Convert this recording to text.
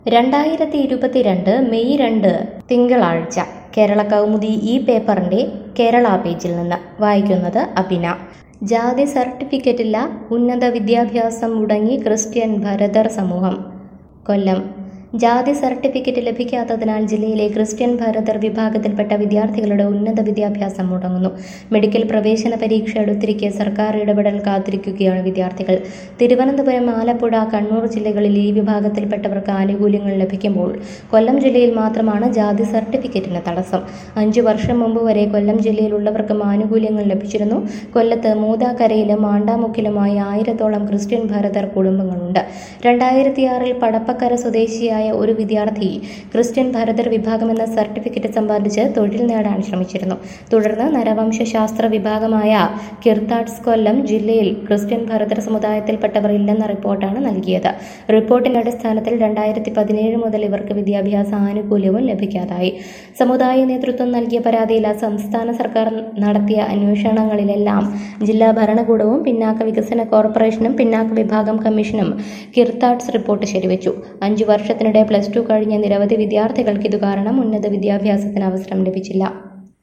രണ്ടായിരത്തി ഇരുപത്തിരണ്ട് മെയ് രണ്ട് തിങ്കളാഴ്ച കേരള കൗമുദി ഈ പേപ്പറിന്റെ കേരള പേജിൽ നിന്ന് വായിക്കുന്നത് അഭിന ജാതി സർട്ടിഫിക്കറ്റില്ല ഉന്നത വിദ്യാഭ്യാസം മുടങ്ങി ക്രിസ്ത്യൻ ഭരതർ സമൂഹം കൊല്ലം ജാതി സർട്ടിഫിക്കറ്റ് ലഭിക്കാത്തതിനാൽ ജില്ലയിലെ ക്രിസ്ത്യൻ ഭരതർ വിഭാഗത്തിൽപ്പെട്ട വിദ്യാർത്ഥികളുടെ ഉന്നത വിദ്യാഭ്യാസം മുടങ്ങുന്നു മെഡിക്കൽ പ്രവേശന പരീക്ഷ അടുത്തിരിക്കെ സർക്കാർ ഇടപെടൽ കാത്തിരിക്കുകയാണ് വിദ്യാർത്ഥികൾ തിരുവനന്തപുരം ആലപ്പുഴ കണ്ണൂർ ജില്ലകളിൽ ഈ വിഭാഗത്തിൽപ്പെട്ടവർക്ക് ആനുകൂല്യങ്ങൾ ലഭിക്കുമ്പോൾ കൊല്ലം ജില്ലയിൽ മാത്രമാണ് ജാതി സർട്ടിഫിക്കറ്റിന് തടസ്സം അഞ്ചു വർഷം മുമ്പ് വരെ കൊല്ലം ജില്ലയിലുള്ളവർക്കും ആനുകൂല്യങ്ങൾ ലഭിച്ചിരുന്നു കൊല്ലത്ത് മൂതാക്കരയിലും മാണ്ടാമുക്കിലുമായി ആയിരത്തോളം ക്രിസ്ത്യൻ ഭരതർ കുടുംബങ്ങളുണ്ട് രണ്ടായിരത്തിയാറിൽ പടപ്പക്കര സ്വദേശിയായ ഒരു വിദ്യാർത്ഥി ക്രിസ്ത്യൻ ഭരതർ വിഭാഗമെന്ന സർട്ടിഫിക്കറ്റ് സമ്പാദിച്ച് തൊഴിൽ നേടാൻ ശ്രമിച്ചിരുന്നു തുടർന്ന് നരവംശശാസ്ത്ര വിഭാഗമായ കിർത്താഡ്സ് കൊല്ലം ജില്ലയിൽ ക്രിസ്ത്യൻ ഭരതർ സമുദായത്തിൽപ്പെട്ടവർ ഇല്ലെന്ന റിപ്പോർട്ടാണ് നൽകിയത് റിപ്പോർട്ടിന്റെ അടിസ്ഥാനത്തിൽ രണ്ടായിരത്തി പതിനേഴ് മുതൽ ഇവർക്ക് വിദ്യാഭ്യാസ ആനുകൂല്യവും ലഭിക്കാതായി സമുദായ നേതൃത്വം നൽകിയ പരാതിയിൽ സംസ്ഥാന സർക്കാർ നടത്തിയ അന്വേഷണങ്ങളിലെല്ലാം ജില്ലാ ഭരണകൂടവും പിന്നാക്ക വികസന കോർപ്പറേഷനും പിന്നാക്ക വിഭാഗം കമ്മീഷനും കിർത്താഡ്സ് റിപ്പോർട്ട് ശരിവെച്ചു അഞ്ചു വർഷത്തിനിടെ പ്ലസ് ടു കഴിഞ്ഞ നിരവധി വിദ്യാർത്ഥികൾക്ക് ഇതു കാരണം ഉന്നത വിദ്യാഭ്യാസത്തിന് അവസരം ലഭിച്ചില്ല